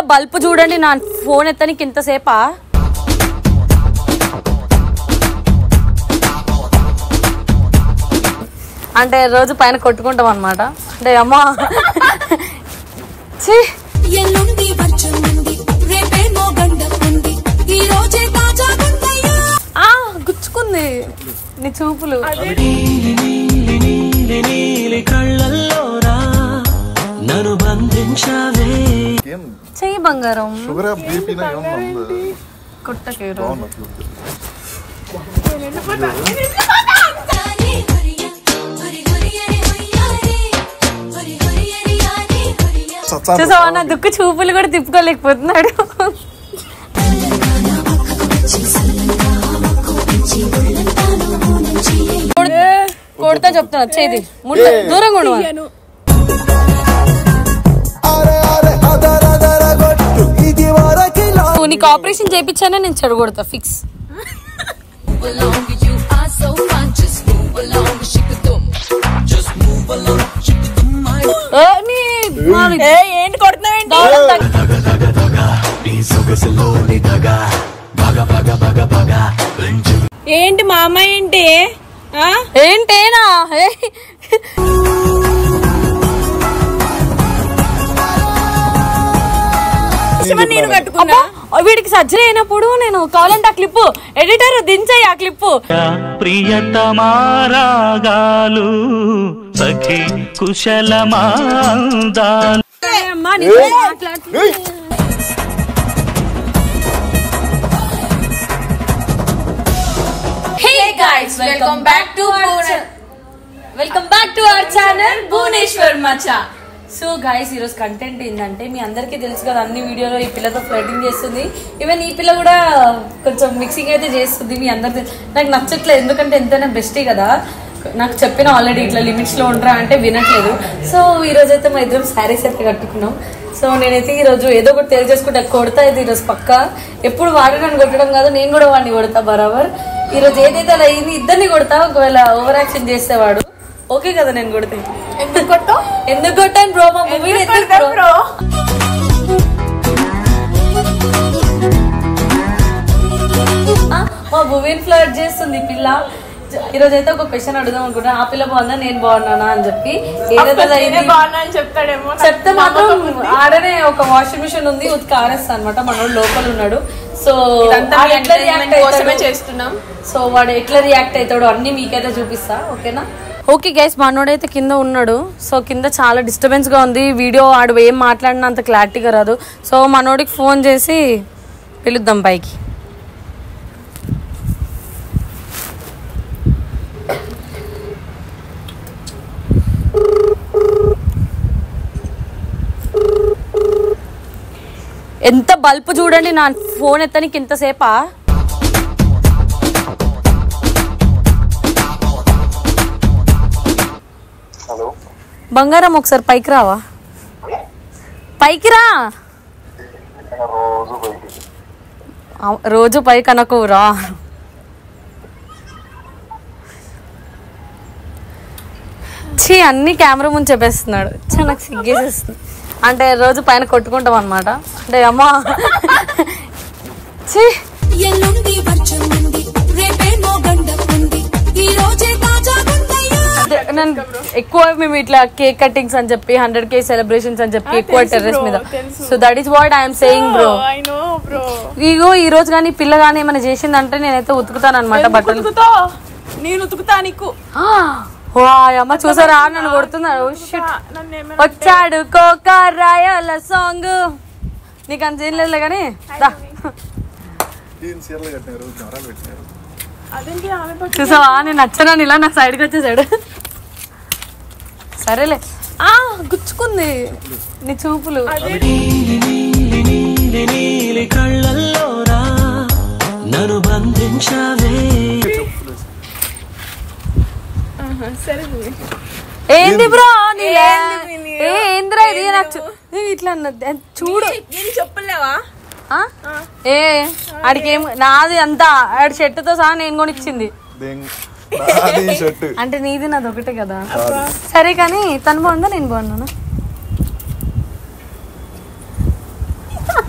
Bulb చూడండి నా phone ఎత్తనికి ఇంతసేపా అంటే రోజు పైన కొట్టుకుంటాం అనమాట అంటే అమ్మా ఛీ ఎల్లుండి వర్షం ఉంది రేపేమో గండం ఉంది ఈ రోజే తాజా గుండయ్యా ఆ గుచ్చుకుంది నీ చూపులు నీలి నీలి కళ్ళల్లోరా నన్ను బంధించావే ఏం చెయ్యి బంగారం షుగర్ బీపీనా ఏమన్నా ఉందా కొట్టకే బాగున్నట్లు హరి హరియా హరి హరియరే హయ్యారే హరి హరియరే యారే హరియా సత్సా చూసావా నా దుక్కు చూపులు కూడా తిప్పుకోలేకపోతున్నాడు కొడతా చెప్తున్నా చేది ముందు దూరంగా ఉండు నువ్వు నీకు ఆపరేషన్ చేయించానే నేను చెడగొడతా fix along you are so fun just move along shake the ఏంటి కొడుతున్నావు నీ సొగసులోని దగా బగ బగ బగ బగ పెంచు ఏంటి మా అమ్మాయి ఏంటి ఆ? ఏంటేనా ఏ? ఇష్టమని నేను కట్టుకున్నా అబ్బా, వీడికి సర్జరీ అయినప్పుడు నేను కావాలంటే ఆ క్లిప్ ఎడిటర్ దించాయి ఆ క్లిప్ ప్రియతమారాగాలు సఖి కుశలమాందాలు అమ్మా నీతో మాట్లాడుతున్నా. Hey guys welcome back to welcome back to our channel Bhubaneswar మచా సో గాయస్ ఈరోజు కంటెంట్ ఏంటంటే మీ అందరికీ తెలుసు కదా అన్ని వీడియోలో ఈ పిల్లతో ఫ్లైటింగ్ చేస్తుంది ఈవెన్ ఈ పిల్ల కూడా కొంచెం మిక్సింగ్ అయితే చేస్తుంది మీ అందరికి నాకు నచ్చట్లేదు ఎందుకంటే ఎంతైనా బెస్టే కదా నాకు చెప్పిన ఆల్రెడీ ఇట్లా లిమిట్స్ లో ఉండరా అంటే వినట్లేదు సో ఈ రోజు అయితే మా ఇద్దరం శారీస్ అయితే కట్టుకున్నాం సో నేనైతే ఈ రోజు ఏదో ఒకటి తెలియజేసుకుంటా కొడతా అయితే ఈరోజు పక్క ఎప్పుడు వాడు నన్ను కొట్టడం కాదు నేను కూడా వాడిని కొడతా బరాబర్ ఈ రోజు ఏదైతే అలా అయింది ఇద్దరిని కొడతా ఒకవేళ ఓవర్ యాక్షన్ చేసేవాడు ఓకే కదా నేను కొడితే ఎందుకు కొట్టా ఎందుకు కొట్టాను బ్రో మా మూవీ ఎందుకు బ్రో ఆ, మా భువన్ ఫ్లర్ట్ చేస్తుంది ఈ పిల్ల ఈ రోజు అయితే ఒక క్వశ్చన్ అడుగుదాం అనుకుంటా ఆ పిల్ల బాగుందా నేను బాగున్నానా అని చెప్పి ఏదైతే నేనే అయింది బాగున్నా అని చెప్తాడేమో నాకు చెప్తే మాత్రం నమ్మకం ఉంది. ఆడనే ఒక వాషింగ్ మిషన్ ఉంది ఉతికి ఆరేస్తా అనమాట మనోడు లోపల ఉన్నాడు సో ఇదంతా వాడు మీ ఎట్లా entertainment రియాక్ట్ కోసమే అవుతాడు చేస్తున్నాం సో వాడు ఎట్లా రియాక్ట్ అవుతాడో అన్ని మీకైతే చూపిస్తా ఓకేనా ఓకే గైస్ మనోడైతే కింద ఉన్నాడు సో కింద చాలా డిస్టర్బెన్స్ గా ఉంది వీడియో ఆడు ఏం మాట్లాడినా అంత క్లారిటీగా రాదు సో మనోడికి ఫోన్ చేసి పిలుద్దాం పైకి ఎంత బల్బ్ చూడండి నా ఫోన్ ఎత్తనికి ఇంతసేపా హలో బంగారం ఒకసారి పైకి రావా పైకి రా రోజు బయటికి అవ్- రోజు పైకి అనకు రా ఛీ అన్ని కెమెరా ముందు చెప్పేస్తున్నాడు ఛీ, నాకు సిగ్గేసేస్తుంది అంటే రోజు పైన కొట్టుకుంటాం అనమాట అంటే అమ్మా ఛీ ఎల్లుండి వర్షం ఉంది రేపేమో గండం ఉంది ఈ రోజే తాజా గుండయ్యా అదే, నేను ఎక్కువ మేము ఇట్లా కేక్ కటింగ్స్ అని చెప్పి హండ్రెడ్ కే సెలబ్రేషన్స్ అని చెప్పి ఎక్కువ తెలుసు టెర్రస్ bro, మీద తెలుసు. So that is what I'm saying bro I know bro ego ఈ రోజు కానీ పిల్ల కానీ ఏమైనా చేసిందంటే నేనైతే ఉతుకుతాను అనమాట బట్టలు ఉతుకుతా నేను ఉతుకుతా నీకు వాయ్ అమ్మ చూసారా నన్ను కొడుతున్నాడు Oh, shit. నన్ను ఏమైనా వచ్చాడు కోక రాయల సాంగ్ నీకు అంత ఏం లేదు కానీ దా. ఈయన చీరలు కట్టినారు కెమెరాలు పెట్టినారు అదేంటి ఆమె పట్టు చూసావా నేను నచ్చనాను ఇలా నా సైడ్కి వచ్చేసాడు సరేలే ఆ గుచ్చుకుంది నీ చూపులు నీలి నీలి నీలి నీలి కళ్ళల్లోరా నన్ను బంధించావే ఆహా, సరే నువ్వు. ఏంది బ్రో నీలే ఏంది నీ- ఏ ఏందిరా ఇది నాకు చూ- ఏ, ఇట్లా అన్నది. చూడు నేను చెప్పలేవా ఆ? ఏ ఆడికి ఏం నాది అంతా ఆడి షర్టుతో సహా నేను కొనిచ్చింది దెంగ్ అది షర్ట్ అంటే నీది నాది ఒకటే కదా సరే కానీ తను బాగుందా నేను బాగున్నానా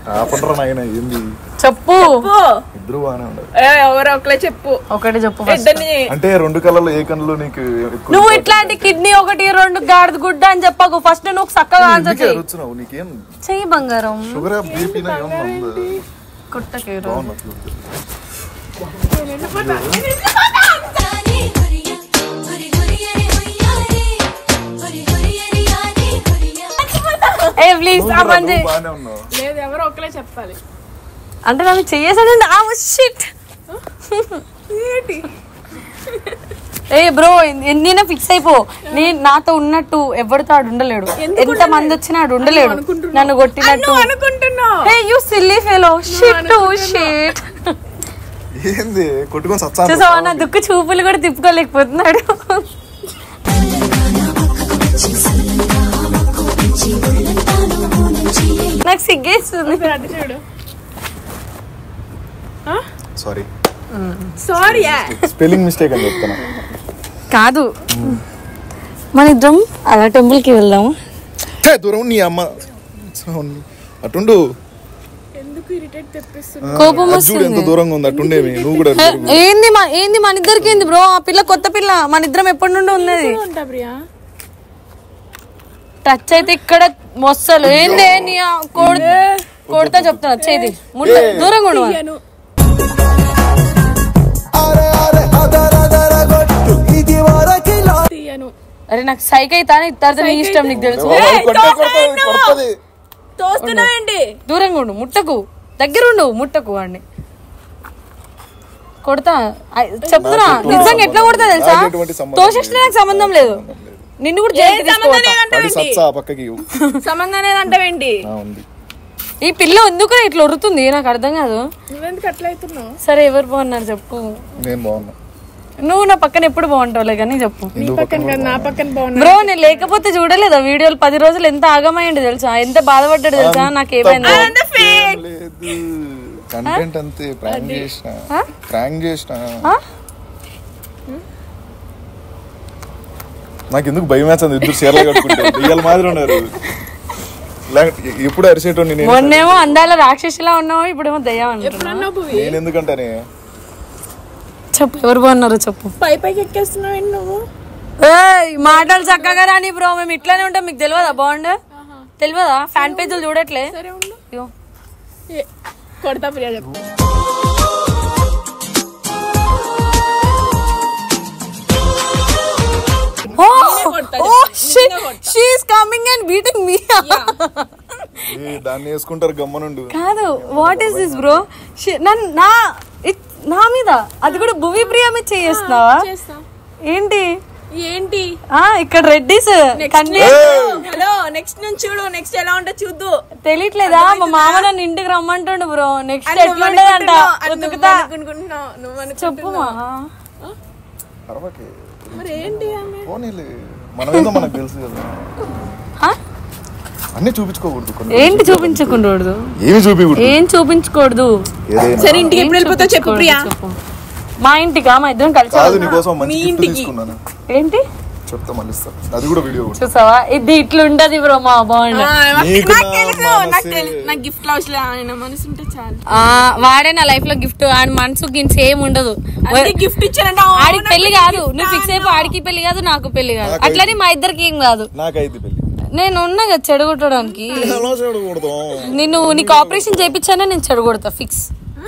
ఆపండ్రా నాయన ఏంది చెప్పు ఓ, ఇద్దరు బాగానే ఉండదు ఏ, ఎవరో ఒకలే చెప్పు ఒకటి చెప్పు first. ఇద్దరిని అంటే రెండు కళ్ళలో ఏ కళ్ళు నీకు ఎక్కువ నువ్వు ఇట్లాంటి కిడ్నీ ఒకటి రెండు గాడిద గుడ్డ అని చెప్పకు ఫస్ట్ నువ్వు చక్కగా ఆన్సర్ ఎందుకే చెయ్యి అరుచున్నావు నీకేం చెయ్యి బంగారం షుగర్ బీపీనా ఏమన్నా ఉందా కొట్టకేరు బాగున్నా చూడు. తానే హరియా హరి హరి హరి హరియా రే హరి హరి హరి హరి హరియా ఏ ప్లీజ్ ఆ పని నువ్వు చెయ్యి బాగానే ఉన్నావు లేదు ఎవరో ఒకలే చెప్పాలి అంటే నన్ను చెయ్యేసాడండి ఆ షిట్ ఏంటి ఏ బ్రో నేనే ఫిక్స్ అయిపో నీ నాతో ఉన్నట్టు ఎవరితో ఆడు ఉండలేడు ఎంత మంది వచ్చినా ఆడు ఉండలేడు అనుకుంటున్నావు. నన్ను కొట్టినట్టు నువ్వు అనుకుంటున్నావు hey you silly fellow shit shit ఏంది కొట్టుకొని సచ్చా చూసావా నా దుక్కు చూపులు కూడా తిప్పుకోలేకపోతున్నాడు నాకు సిగ్గేస్తుంది ఒకసారి అటు చూడు సారీ సారీ స్పెల్లింగ్ మిస్టేక్ అని చెప్తున్నా కాదు మన ఇద్దరం అలా టెంపుల్ కి వెళ్దాము హే, దూరం నీ అమ్మ అవును. అటుండు ఎందుకు ఇరిటేట్ తెప్పిస్తుంది కోపం అది చూడు ఎంత దూరంగా ఉంది అటుండేవి నువ్వు కూడా ఏ, ఏంది మా ఏంది మన ఇద్దరికి ఏంది బ్రో ఆ పిల్ల కొత్త పిల్ల మన ఇద్దరం ఎప్పటి నుండి ఉన్నది ఉంటా ప్రియా టచ్ అయితే ఇక్కడ మొස්සలు ఏంది నీ ఆ కొడ- కొడతా చెప్తున్నా చేది ముట్ట దూరంగా ఉండు మరి. తీయను తీయను అరే నాకు సైక్ అయితా ఇద్దరితో నీ ఇష్టం నీకు తెలుసు తోస్తున్నావేంటి దూరంగా ఉండు ముట్టకు దగ్గర ఉండు ముట్టకు వాడిని కొడతా ఐ- చెప్తున్నా నిజంగా ఎట్లా కొడతా తెలుసా నాకు ఎటువంటి సంబంధం తోసేస్తే నాకు సంబంధం లేదు నిన్ను కూడా జైలుకి సంబంధం తీసుకుపోతా పడి లేదంటావేంటి సచ్చా ఆ పక్కకి ఇవ్వు. సంబంధం లేదంటావేంటి ఆ, ఉంది ఈ పిల్ల ఎందుకు ఇట్లా ఉరుతుంది నాకు అర్థం కాదు నువ్వెందుకు అట్లా అవుతున్నావు సరే ఎవరు బాగున్నారు చెప్పు నేను బాగున్నా నువ్వు నా పక్కన ఎప్పుడు బాగుంటావులే కానీ చెప్పు నీ పక్కన కాదు నా పక్కన బాగున్నా బ్రో నేను లేకపోతే చూడలేదా వీడియోలు పది రోజులు ఎంత ఆగమైంది తెలుసా ఎంత బాధపడ్డాడు తెలుసా నాకేమైంది ఏం లేదు కంటెంట్ అంతే ప్రాంక్ చేసిన ప్రాంక్ చేసిన నాకు ఎందుకు భయం వేస్తుంది ఇద్దరు చీరలు కట్టుకుంటే ఇవాళ మాదిరి ఉన్నారు లేకపోతే ఎప్పుడు అరిసేటోని నేను మొన్నేమో అందాల రాక్షసిలా ఉన్నావు ఇప్పుడేమో దయ్యం అంటున్నా ఎప్పుడన్నా పువ్వు నేను ఎందుకంటానే చెప్పు ఎవరు బాగున్నారో చెప్పు పై పైకి ఎక్కేస్తున్నావు నువ్వు ఏయ్, మాటలు చక్కగా రాని బ్రో మేము ఇట్లానే ఉంటాం మీకు తెలియదా బాగుండు తెలియదా ఫ్యాన్ పేజీలు చూడట్లే సరే ఉండు ఇగో. ఏ, కొడతా ప్రియా చెప్పు ఓ కొడతా oh shit she is coming and beating me ఏ, దాన్ని వేసుకుంటారు గమ్మనుండు కాదు వాట్ ఈస్ దిస్ బ్రో నన్ను నా it- నా మీద అది కూడా భువి ప్రియ మీద చేస్తున్నావా చేస్తా ఏంటి ఏంటి ఆ ఇక్కడ రెడ్డిస్ కన్నీ హలో నెక్స్ట్ నుంచి చూడు నెక్స్ట్ ఎలా ఉంటుందో చూద్దు తెలియట్లేదా మా మామ నన్ను ఇంటికి రమ్మంటుండు బ్రో నెక్స్ట్ అది ఎట్లా నువ్వు ఉండదంట అనుకుంటున్నావు, అది నువ్వు ఉతుకుతా అనుకుంటున్నావు, నువ్వు చెప్పు అనుకుంటున్నావు. మా అరవకే మరి ఏంటి ఆమె పోనీలే మనం ఏదో మనకు తెలుసు కదా ఆ? అన్ని చూపించుకోకూడదు కొన్ని ఏంటి చూపించకూడదు ఏమి చూపించకూడదు ఏం చూపించకూడదు ఏదైనా సరే ఇంటికి ఎప్పుడు ఏం వెళ్ళిపోతావు చెప్పు చూపించకూడదు ప్రియా చెప్పు. మా ఇంటికా మా ఇద్దరం కలిసి కాదు వెళ్దాం. నీకోసం మంచి మీ గిఫ్ట్ ఇంటికి. తీసుకున్నాను ఏంటి చెప్తా మళ్ళీ ఇస్తా అది కూడా వీడియో కూడా. చూసావా ఇది ఇట్లుంటది బ్రో మా బాండ్ ఆ, నాకు నీకు నాకు నా తెలుసు నాకు మనసే. తెలుసు నాకు గిఫ్ట్ అవసరం ఆయన మనసు ఉంటే చాలు ఆ, వాడే నా లైఫ్ లో గిఫ్ట్ ఆయన మనసు గిన్స్ ఏం ఉండదు అందుకే గిఫ్ట్ ఇచ్చానంటే అవును, ఆడికి నాకు పెళ్లి gift కాదు నువ్వు ఫిక్స్ అయిపో అన్నావు. ఆడికి పెళ్లి కాదు నాకు పెళ్లి కాదు నాకైతే- అట్లని మా ఇద్దరికి ఏం కాదు నాకైతే పెళ్ళి నేను ఉన్నా కదా చెడగొట్టడానికి ఎలా చూడకూడదు నిన్ను నీకు ఆపరేషన్ చేయించానే నేను చెడగొడతా ఫిక్స్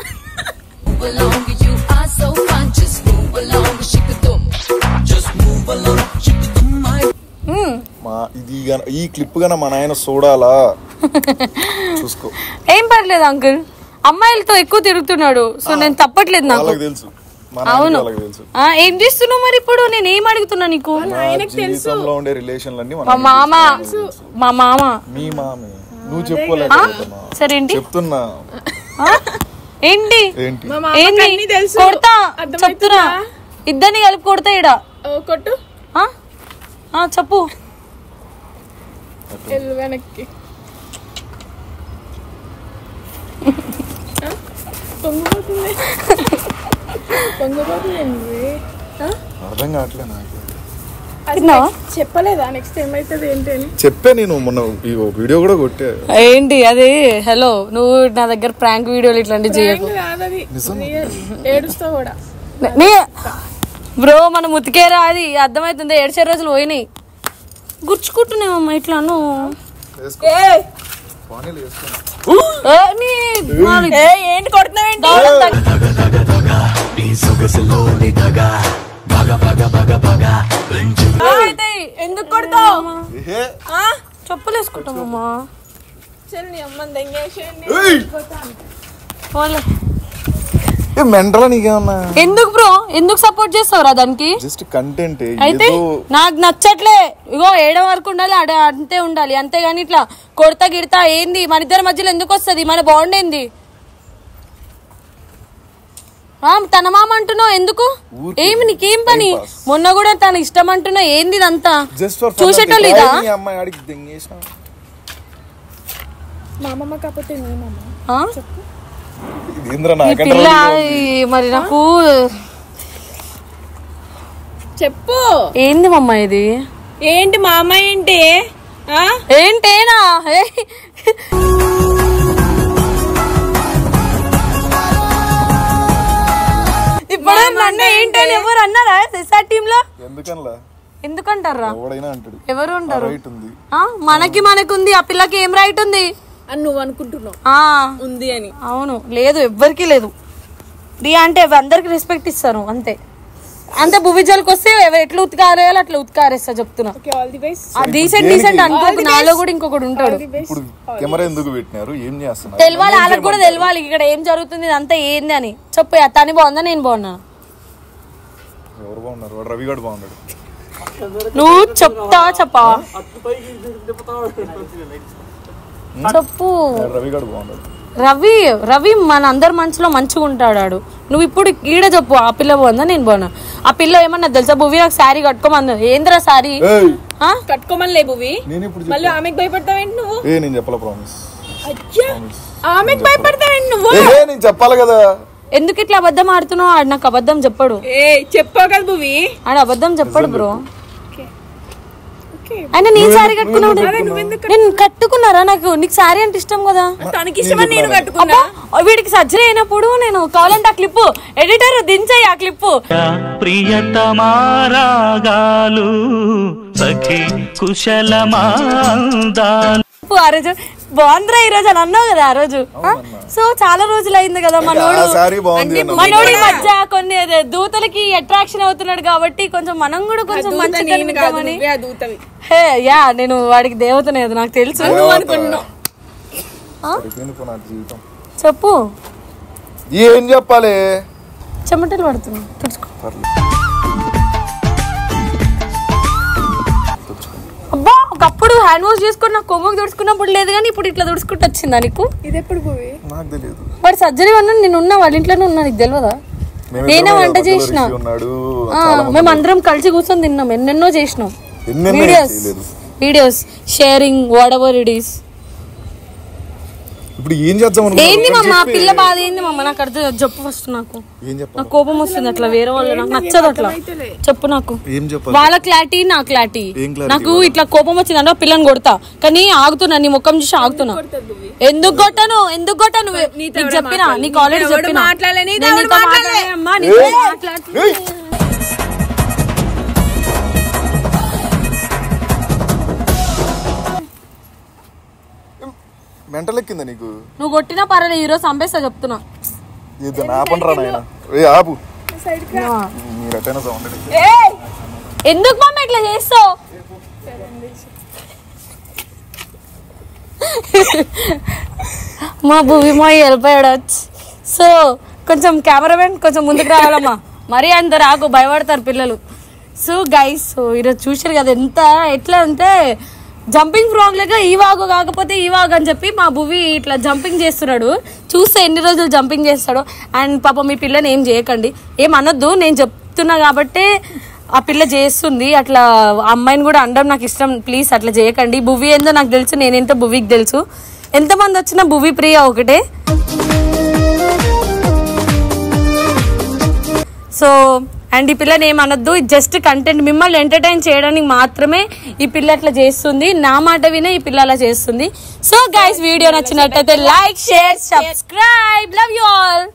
మా ఇది గన- ఈ క్లిప్ గన మా నాయన చూడాలా చూసుకో ఏం పర్లేదు అంకుల్ అమ్మాయిలతో ఎక్కువ తిరుగుతున్నాడు సో నేను తప్పట్లేదు నాకు వాళ్ళకి తెలుసు మా అవును నాయనకి వాళ్ళకి తెలుసు ఆ, ఏం చేస్తున్నావు మరి ఇప్పుడు నేను ఏం అడుగుతున్నా నీకు మా జీవితంలో ఉండే రిలేషన్లన్నీ మా మనకి మామ మా మామ మీ మామే నువ్వు చెప్పుకోలేకపోతున్నా సరే ఏంటి చెప్తున్నా ఆ? ఏంటి ఏంటి మా మామకి ఏంది అన్నీ తెలుసు కొడతా అర్థమవుతుందా? చెప్తున్నా ఇద్దరిని కలిపి కొడతా ఇడ ఓ, కొట్టు ఆ? ఆ, చెప్పు వెళ్ళు వెనక్కి ఆ? పొంగిపోతుంది పొంగిపోతుంది ఏంటి? ఆ? అర్థం కావట్లే నాకు అది తిన్నావా? next చెప్పలేదా నెక్స్ట్ ఏమైతుంది ఏంటి అని చెప్పే నేను మొన్న ఈ వీడియో కూడా కొట్టే ఏంటి అది హలో నువ్వు నా దగ్గర ప్రాంక్ వీడియోలు ఇట్లాంటివి చేయకు Prank కాదది Real. ఏడుస్తావు కూడా నీ బ్రో మనం ఉతికేరా అది అర్థమవుతుంది ఏడ్చే రోజులు పోయినాయి గుర్చుకుంటున్నామమ్మా ఇట్లాను పానీలు వేసుకున్నా. ఏ, నీ మాలి- ఏ ఏంటి కొడుతున్నావేంటి దవడం తగ్గ- దగ దగ దగ నీ సొగసులోని దగ బగ బగ బగ బగ పెంచు అయితే ఎందుకు కొడతావు ఏహే. చెప్పులు వేసుకుంటామమ్మా చల్ నీ అమ్మని దెంగేసేయండి ఏయ్! పోలే. ఏ మెంటలా నీకేమన్నా ఎందుకు బ్రో ఎందుకు సపోర్ట్ చేస్తావురా దానికి జస్ట్ కంటెంట్ అయితే ఏదో నాకు నచ్చట్లే ఇగో ఏడవ వరకు ఉండాలి ఆడ అంతే ఉండాలి అంతేగాని ఇట్లా కొడతా గిడతా ఏంది మన ఇద్దరి మధ్యలో ఎందుకు వస్తుంది మన బాండ్ ఏంది ఆ, తన మామ అంటున్నావు ఎందుకు ఊరికే ఏమి నీకేం పని time pass. మొన్న కూడా తన ఇష్టం అంటున్నావు ఏంది ఇదంతా జస్ట్ ఫర్ చూసేటోళ్ళు ఇదా అమ్మాయి ఆడికి దెంగేసిన మా అమ్మమ్మ కాకపోతే నేనమ్మ ఆ? ఇంద్ర ఈ నాకంటే పిల్ల రోజులు ఈ మరి నాకు చెప్పు ఏంది మమ్మ ఇది ఏంటి మా అమ్మ ఏంటి ఆ? ఏంటేనా ఏ? ఇప్పుడు నన్ను ఏంటని ఎవరు అన్నారా ఎస్ఆర్ టీమ్ లో ఎందుకనలా ఎందుకంటారా ఎవడైనా అంటాడు ఎవరు ఉంటారు రైట్ ఉంది ఆ, మనకి మనకుంది ఆ పిల్లకి ఏం రైట్ ఉంది అని నువ్వు అనుకుంటున్నావు ఆ ఉంది అని అవును లేదు ఎవ్వరికి లేదు రియా అంటే అందరికి రెస్పెక్ట్ ఇస్తారు అంతే అంతే భువిజల్కి వస్తే ఎవ- ఎట్లా ఉతికారేయాలో అట్లా ఉతికారేస్తా చెప్తున్నా ఓకే ఆల్ ది బెస్ట్ ఆ డీసెంట్ డీసెంట్ అనుకోకు నాలో కూడా ఇంకొకటి ఉంటాడు ఇప్పుడు కెమెరా ఎందుకు పెట్టినారు ఏం చేస్తున్నారు తెలవాలి వాళ్ళకి కూడా తెలవాలి ఇక్కడ ఏం జరుగుతుంది ఇదంతా ఏంది అని చెప్పు తని బాగుందా నేను బాగున్నా ఎవరు బాగున్నారు వాడు రవి గారు బాగున్నాడు నువ్వు చెప్తావా చెప్పవా చెప్పు వాడు రవి గారు బాగున్నాడు రవి రవి మన అందరి మనసులో మంచిగా ఉంటాడు ఆడు. నువ్వు ఇప్పుడు ఈడ చెప్పు ఆ పిల్ల బాగుందా నేను బాగున్నా ఆ పిల్ల ఏమన్నా తెలుసా భువి నాకు శారీ కట్టుకోమన్నా ఏంద్రా శారీ ఏయ్ ఆ? కట్టుకోమని లేబువి నేను ఇప్పుడు మళ్ళీ ఆమెకు భయపడతావేంటి నువ్వు ఏ నేను చెప్పాల ప్రామిస్ అయ్యా ఆమెకు భయపడతావేంటి నువ్వు ఏ నేను చెప్పాలి కదా ఎందుకు ఇట్లా అబద్ధం ఆడుతున్నావు ఆడు నాకు అబద్ధం చెప్పడు ఏ చెప్పావు కదా భువి ఆడు అబద్ధం చెప్పడు బ్రో ఓకే ఆయన నీ శారీ కట్టుకున్నావు నేను కట్టుకున్నారా నాకు నీకు శారీ అంటే ఇష్టం కదా తనకి ఇష్టమని నేను కట్టుకున్నా అబ్బా, వీడికి సర్జరీ అయినప్పుడు నేను కావాలంటే ఆ క్లిప్ ఎడిటర్ దించాయి ఆ క్లిప్ ప్రియతమారాగాలు సఖి కుశలమాందాలు ఆ రోజు బాగుందిరా ఈ రోజు అని అన్నావు కదా ఆ రోజు ఆ? సో చాలా రోజులు అయింది కదా మనోడు ఆ సారీ బాగుంది అన్న. మనోడి మధ్య కొన్ని అదే దూతలకి అట్రాక్షన్ అవుతున్నాడు కాబట్టి కొంచెం మనం కూడా కొంచెం దూత మంచిగా నేను కాదు కనిపిద్దామని నువ్వే ఆ దూతవి హే యా నేను వాడికి దేవతనే అది నాకు తెలుసు సరిపోయింది పో నా జీవితం చెప్పు ఏం చెప్పాలి చెమటలు పడుతుంది తుడుచుకో అబ్బా ఒకప్పుడు హ్యాండ్ వాష్ చేసుకుని నాకు కొమ్మకు తుడుచుకున్నప్పుడు లేదు కానీ ఇప్పుడు ఇట్లా తుడుచుకుంటూ వచ్చిందా నీకు ఇది ఎప్పుడు భువి నాకు తెలియదు వాడు సర్జరీ వల్ల నేను ఉన్నా వాళ్ళ ఇంట్లోనే ఉన్నా నీకు తెలియదా మేమిద్దరం నేనే వంట మధ్యలో చేసిన రిషి ఉన్నాడు ఆ, చాలా మంది మేము అందరం కలిసి కూర్చొని తిన్నాం ఎన్నెన్నో చేసినాం ఎన్నెన్నో వీడియోస్ చేయలేదు videos sharing whatever it is ఇప్పుడు ఏం చేద్దాం అనుకున్నావు? ఏంది ఒకటి మమ్మ చెప్పి. పిల్ల బాధ ఏంది మమ్మ నాకు అర్థం చెప్పు ఫస్ట్ నాకు ఏం చెప్పాలి నాకు కోపం వస్తుంది అట్లా వేరే వాళ్ళు నాకు నచ్చదు అట్లా చెప్పు నాకు ఏం చెప్పాలి వాళ్ళ క్లారిటీ నా క్లారిటీ ఏం clarity నాకు ఇట్లా కోపం వచ్చిందంటే ఆ పిల్లని కొడతా కానీ ఆగుతున్నా నీ ముఖం చూసి ఆగుతున్నా ఎందుకు కొట్టను ఎందుకు కొట్టను నీకు చెప్పినా నీకు ఆల్రెడీ నీతో ఎవడు చెప్పినా మాట్లాడలే, నీతో నేను ఎవడు నీతో మాట్లాడలే. మాట్లాడలే అమ్మా, నీతో ఏయ్. మాట్లాడుతున్నా. ఏయ్. మెంటల్ ఎక్కిందా నీకు నువ్వు కొట్టినా పర్వాలేదు ఈరోజు చంపేస్తా చెప్తున్నా ఇది నా పని రా నాయన ఏ ఆపు మీరు ఎట్టైనా సౌండ్ ఎందుకు మమ్మ ఇట్లా చేస్తావు మా భూమి మా వెళ్ళిపోయాడు సో కొంచెం కెమెరామెన్ కొంచెం ముందుకు రావాలమ్మా మరీ అంత రాకు భయపడతారు పిల్లలు సో గైస్ సో ఈరోజు చూసారు కదా ఎంత ఎట్లా అంటే జంపింగ్ ఫ్రాగ్ లాగా ఈ వాగు కాకపోతే ఈ వాగు అని చెప్పి మా భువి ఇట్లా జంపింగ్ చేస్తున్నాడు చూస్తే ఎన్ని రోజులు జంపింగ్ చేస్తాడో అండ్ పాప మీ పిల్లని ఏం చేయకండి ఏం అనొద్దు నేను చెప్తున్నా కాబట్టి ఆ పిల్ల చేస్తుంది అట్లా ఆ అమ్మాయిని కూడా అనడం నాకు ఇష్టం ప్లీజ్ అట్లా చేయకండి భువి ఏందో నాకు తెలుసు నేనేంటో భువికి తెలుసు ఎంతమంది వచ్చినా భువి ప్రియ ఒకటే సో అండ్ ఈ పిల్లని ఏమనొద్దు జస్ట్ కంటెంట్ మిమ్మల్ని ఎంటర్టైన్ చేయడానికి మాత్రమే ఈ పిల్ల అట్లా చేస్తుంది నా మాట వినే ఈ పిల్ల అలా చేస్తుంది సో గైస్ వీడియో నచ్చినట్టయితే like share subscribe love you all